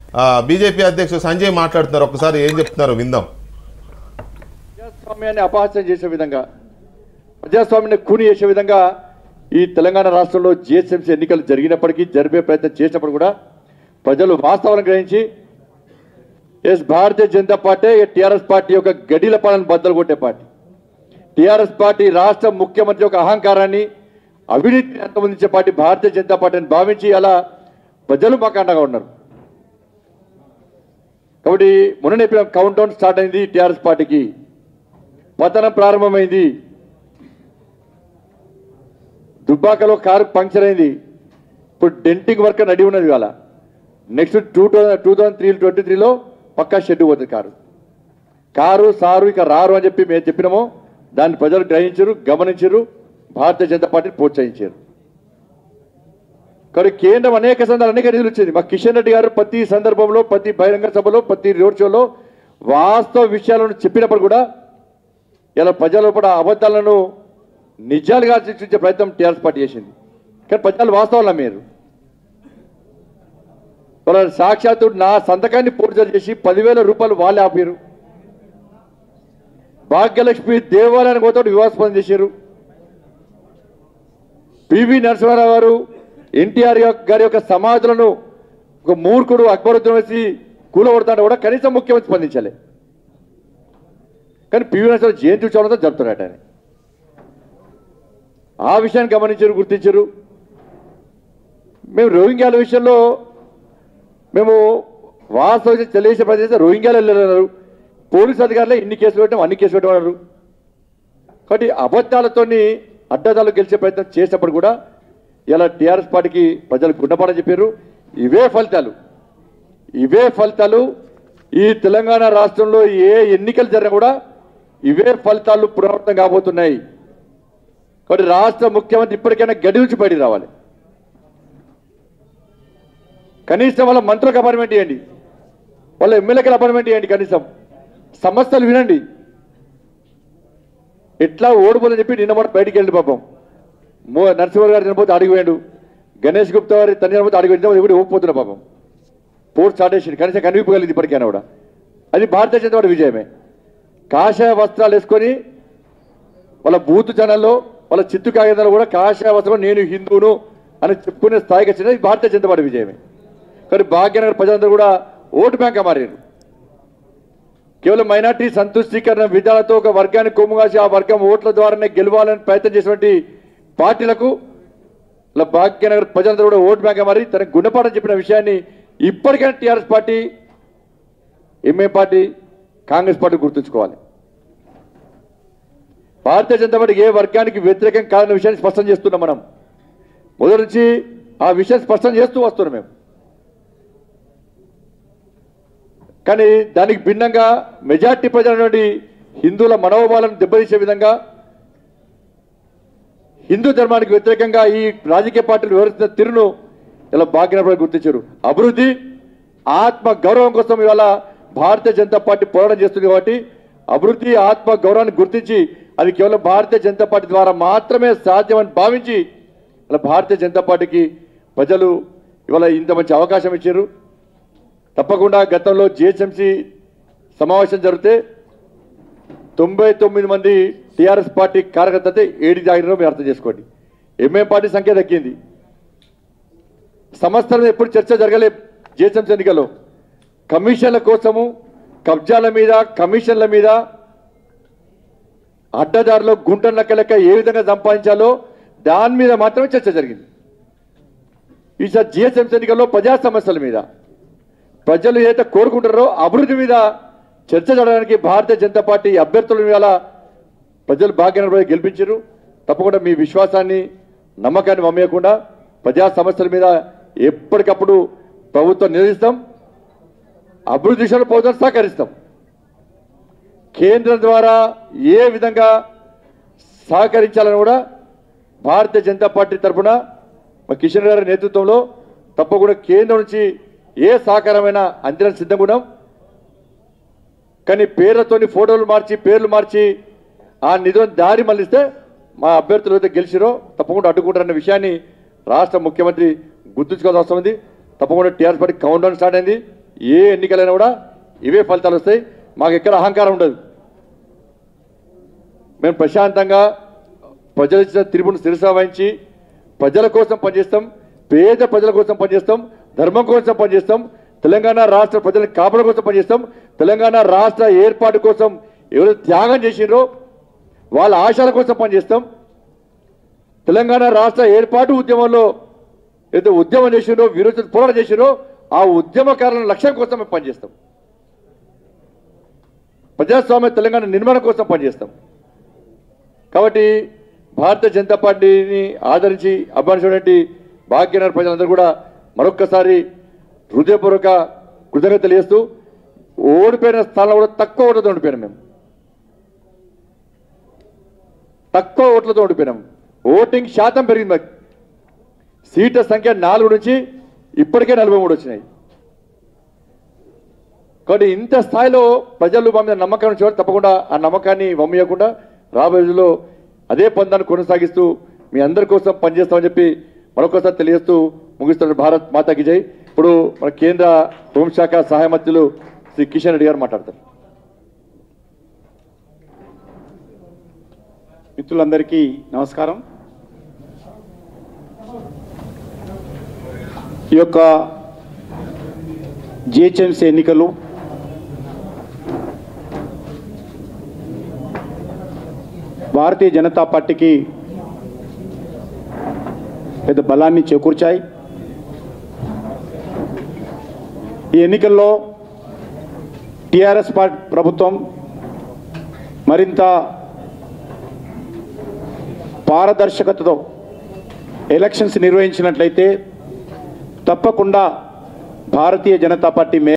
BJP అధ్యక్షుడు సంజయ్ మాట్లాడుతున్నారు ఒకసారి ఏం చెప్తున్నారు విందాం ప్రజాస్వామ్యాన్ని అపహాస్యం చేసే విధంగా ప్రజాస్వామ్యాన్ని కూని చేసే విధంగా ఈ తెలంగాణ రాష్ట్రంలో జిహెచ్ఎంసీ ఎన్నికలు జరిగినప్పటికీ జరిపే ప్రయత్నం చేసినప్పుడు కూడా ప్రజలు వాస్తవాలను గ్రహించి ఎస్ Bharatiya Janata party TRS party యొక్క గడిల పాలన బద్దలు కొట్టే పార్టీ టీఆర్ఎస్ పార్టీ రాష్ట్ర ముఖ్యమంత్రి యొక్క అహంకారాన్ని అవినీతిని అంతమొందించే పార్టీ భారతీయ జనతా పార్టీని భావించి అలా ప్రజలు మాకు అండగా ఉన్నారు కాబట్టి మొన్న కౌంట్ డౌన్ స్టార్ట్ అయింది టీఆర్ఎస్ పార్టీకి పతనం ప్రారంభమైంది దుబ్బాకలో కారు పంక్చర్ అయింది ఇప్పుడు డెంటింగ్ వర్క్ నడి ఉన్నది ఇవాళ next two thousand two thousand three twenty త్రీలో పక్కా షెడ్ పోతుంది కారు కారు సారు ఇక రారు అని చెప్పి మేము చెప్పినామో దాన్ని ప్రజలు గ్రహించరు గమనించరు భారతీయ జనతా పార్టీని ప్రోత్సహించారు కానీ కేంద్రం అనేక సందర్భాలు అనేక నిధులు వచ్చింది మా కిషన్ రెడ్డి గారు ప్రతి సందర్భంలో ప్రతి బహిరంగ సభలో ప్రతి రోడ్ షోలో వాస్తవ విషయాలను చెప్పినప్పుడు కూడా ఇలా ప్రజల కూడా అబద్ధాలను నిజాలుగా సృష్టించే ప్రయత్నం టీఆర్ఎస్ పార్టీ చేసింది కానీ ప్రజలు వాస్తవాలు నమ్మారు వాళ్ళ సాక్షాత్తు నా సంతకాన్ని పూర్తి చేసి పదివేల రూపాయలు వాళ్ళే ఆపారు భాగ్యలక్ష్మి దేవాలయానికి పోతాడు వివాస్పదం చేశారు పివి నరసింహారావు గారు ఎన్టీఆర్ గారి యొక్క సమాధులను ఒక మూర్ఖుడు అక్బరుద్దీన్ వేసి కూలగొడతాడు కూడా కనీసం ముఖ్యమంత్రి స్పందించాలి కానీ పివి నరసింహారావు జయంతి ఉత్సవంతో జరుపుతారట ఆయన ఆ విషయాన్ని గమనించారు గుర్తించారు మేము రోహింగ్యాల విషయంలో మేము వాస్తవ తెలియజేసే ప్రదేశం రోహింగ్యాలు వెళ్ళారు పోలీసు అధికారులే ఇన్ని కేసులు పెట్టాం అన్ని కేసులు పెట్టమన్నారు కాబట్టి అబద్ధాలతోని అడ్డదాలు గెలిచే ప్రయత్నం చేసినప్పుడు కూడా ఇలా టీఆర్ఎస్ పార్టీకి ప్రజలు గుండపాడని చెప్పారు ఇవే ఫలితాలు ఇవే ఫలితాలు ఈ తెలంగాణ రాష్ట్రంలో ఏ ఎన్నికలు జరిగినా కూడా ఇవే ఫలితాలు పునరావృతం కాబోతున్నాయి కాబట్టి రాష్ట్ర ముఖ్యమంత్రి ఇప్పటికైనా గడి నుంచి బయటికి రావాలి కనీసం వాళ్ళ మంత్రులకు అపాయింట్మెంట్ ఇవ్వండి వాళ్ళ ఎమ్మెల్యేలకు అపాయింట్మెంట్ ఇవ్వండి కనీసం సమస్యలు వినండి ఎట్లా ఓడిపోదని చెప్పి నిన్న మాట బయటికి వెళ్ళి పాపం మో నరసింహ గారు చనిపోతే అడిగిపోయాడు గణేష్ గుప్తా గారి తండ్రి చనిపోతే అడిగి వెళ్ళిన ఇప్పుడు ఓడిపోతున్నా పాపం పోర్ట్ స్టార్ట్ చేసింది కనీసం కనిపించగలిగింది ఇప్పటికైనా కూడా అది భారతీయ జనతా పార్టీ విజయమే కాషాయ వస్త్రాలు వేసుకొని వాళ్ళ బూత్ ఛానల్లో వాళ్ళ చిత్తు కాగితాలు కూడా కాషాయ వస్త్రం నేను హిందువును అని చెప్పుకునే స్థాయికి వచ్చినది ఇది భారతీయ జనతా పార్టీ విజయమే కానీ భాగ్యనగర్ ప్రజలందరూ కూడా ఓటు బ్యాంక్ మారారు కేవలం మైనార్టీ సంతుష్టీకరణ విధాలతో ఒక వర్గాన్ని కొమ్ముగాసి ఆ వర్గం ఓట్ల ద్వారానే గెలవాలని ప్రయత్నం చేసినటువంటి పార్టీలకు ఇలా భాగ్యనగర్ ప్రజలందరూ కూడా ఓటు బ్యాంక్ మారి తనకు గుణపాఠం చెప్పిన విషయాన్ని ఇప్పటికైనా టీఆర్ఎస్ పార్టీ ఎంఏ పార్టీ కాంగ్రెస్ పార్టీ గుర్తుంచుకోవాలి భారతీయ జనతా పార్టీ ఏ వర్గానికి వ్యతిరేకం కాదన్న విషయాన్ని స్పష్టం చేస్తున్నాం మనం మొదటి నుంచి ఆ విషయం స్పష్టం చేస్తూ వస్తున్నాం మేము కానీ దానికి భిన్నంగా మెజార్టీ ప్రజలైనటువంటి హిందువుల మనోభావాలను దెబ్బతీసే విధంగా హిందూ ధర్మానికి వ్యతిరేకంగా ఈ రాజకీయ పార్టీలు వివరిస్తున్న తీరును ఇలా భాగ్యనపడి గుర్తించారు అభివృద్ధి ఆత్మ గౌరవం కోసం ఇవాళ భారతీయ జనతా పార్టీ పోరాటం చేస్తుంది కాబట్టి అభివృద్ధి ఆత్మ గౌరవాన్ని గుర్తించి అది కేవలం భారతీయ జనతా పార్టీ ద్వారా మాత్రమే సాధ్యమని భావించి ఇలా భారతీయ జనతా పార్టీకి ప్రజలు ఇవాళ ఇంత మంచి అవకాశం ఇచ్చారు తప్పకుండా గతంలో జిహెచ్ఎంసీ సమావేశం జరిగితే తొంభై తొమ్మిది మంది టీఆర్ఎస్ పార్టీ కార్యకర్తలతో ఏడి జాగిరో మీరు అర్థం చేసుకోండి ఎంఏం పార్టీ సంఖ్య తగ్గింది సంవత్సరం ఎప్పుడు చర్చ జరగలే జిహెచ్ఎంసీ ఎన్నికల్లో కమిషన్ల కోసము కబ్జాల మీద కమిషన్ల మీద అడ్డదారిలో గుంట లెక్క లెక్క ఏ విధంగా సంపాదించాలో దాని మీద మాత్రమే చర్చ జరిగింది ఈసారి జిహెచ్ఎంసీ ఎన్నికల్లో ప్రజా సమస్యల మీద ప్రజలు ఏదైతే కోరుకుంటారో అభివృద్ధి మీద చర్చ జరగడానికి భారతీయ జనతా పార్టీ అభ్యర్థుల మీద ప్రజలు భాగ్య గెలిపించారు తప్పకుండా మీ విశ్వాసాన్ని నమ్మకాన్ని మమ్మేయకుండా ప్రజా సమస్యల మీద ఎప్పటికప్పుడు ప్రభుత్వం నిలదీస్తాం అభివృద్ధి విషయంలో ప్రభుత్వం సహకరిస్తాం కేంద్రం ద్వారా ఏ విధంగా సహకరించాలని కూడా భారతీయ జనతా పార్టీ తరఫున మా కిషన్ గారి నేతృత్వంలో తప్పకుండా కేంద్రం నుంచి ఏ సహకారమైనా అందిన సిద్ధంగా ఉన్నాం కానీ పేర్లతోని ఫోటోలు మార్చి పేర్లు మార్చి ఆ నిధులను దారి మళ్ళిస్తే మా అభ్యర్థులు అయితే గెలిచిరో తప్పకుండా అడ్డుకుంటారన్న విషయాన్ని రాష్ట్ర ముఖ్యమంత్రి గుర్తుంచుకోవాల్సిన అవసరం ఉంది తప్పకుండా TRS party count down start అయింది ఏ ఎన్నికలైనా కూడా ఇవే ఫలితాలు వస్తాయి మాకు ఎక్కడ అహంకారం ఉండదు మేము ప్రశాంతంగా ప్రజలు ఇచ్చిన తిరుపును శిరస వహించి ప్రజల కోసం పనిచేస్తాం పేద ప్రజల కోసం పనిచేస్తాం ధర్మం కోసం పనిచేస్తాం తెలంగాణ రాష్ట్ర ప్రజల కాపాడ కోసం పనిచేస్తాం తెలంగాణ రాష్ట్ర ఏర్పాటు కోసం ఎవరు త్యాగం చేసిండ్రో వాళ్ళ ఆశల కోసం పనిచేస్తాం తెలంగాణ రాష్ట్ర ఏర్పాటు ఉద్యమంలో ఏదైతే ఉద్యమం చేసిండ్రో విరోధ పోరాటం చేసిండ్రో ఆ ఉద్యమకారుల లక్ష్యం కోసం మేము పనిచేస్తాం ప్రజాస్వామ్య తెలంగాణ నిర్మాణం కోసం పనిచేస్తాం కాబట్టి భారతీయ జనతా పార్టీని ఆదరించి అభిమానించినటువంటి భాగ్యనగర్ ప్రజలందరూ కూడా మరొక్కసారి హృదయపూర్వక కృతజ్ఞత తెలియజేస్తూ ఓడిపోయిన స్థానంలో కూడా తక్కువ ఓట్లతో ఓడిపోయినాం మేము తక్కువ ఓట్లతో ఓడిపోయినాం ఓటింగ్ శాతం పెరిగింది మాకు సీట్ల సంఖ్య నాలుగు నుంచి ఇప్పటికే నలభై మూడు వచ్చినాయి కాబట్టి ఇంత స్థాయిలో ప్రజలు మా మీద నమ్మకం ఉంచేవారు తప్పకుండా ఆ నమ్మకాన్ని వమ్మయ్యకుండా రాబోయే రోజుల్లో అదే పందాన్ని కొనసాగిస్తూ మీ అందరి కోసం పనిచేస్తామని చెప్పి మరొకసారి తెలియజేస్తూ ముగిస్తున్న భారత్ మాతాకి జై ఇప్పుడు మన కేంద్ర హోంశాఖ సహాయ మంత్రులు శ్రీ కిషన్ రెడ్డి గారు మాట్లాడతారు మిత్రులందరికీ నమస్కారం ఈ యొక్క జిహెచ్ఎంసీ ఎన్నికలు భారతీయ జనతా పార్టీకి పెద్ద బలాన్ని చేకూర్చాయి ఈ ఎన్నికల్లో టిఆర్ఎస్ పార్టీ ప్రభుత్వం మరింత పారదర్శకతతో ఎలక్షన్స్ నిర్వహించినట్లయితే తప్పకుండా భారతీయ జనతా పార్టీ మే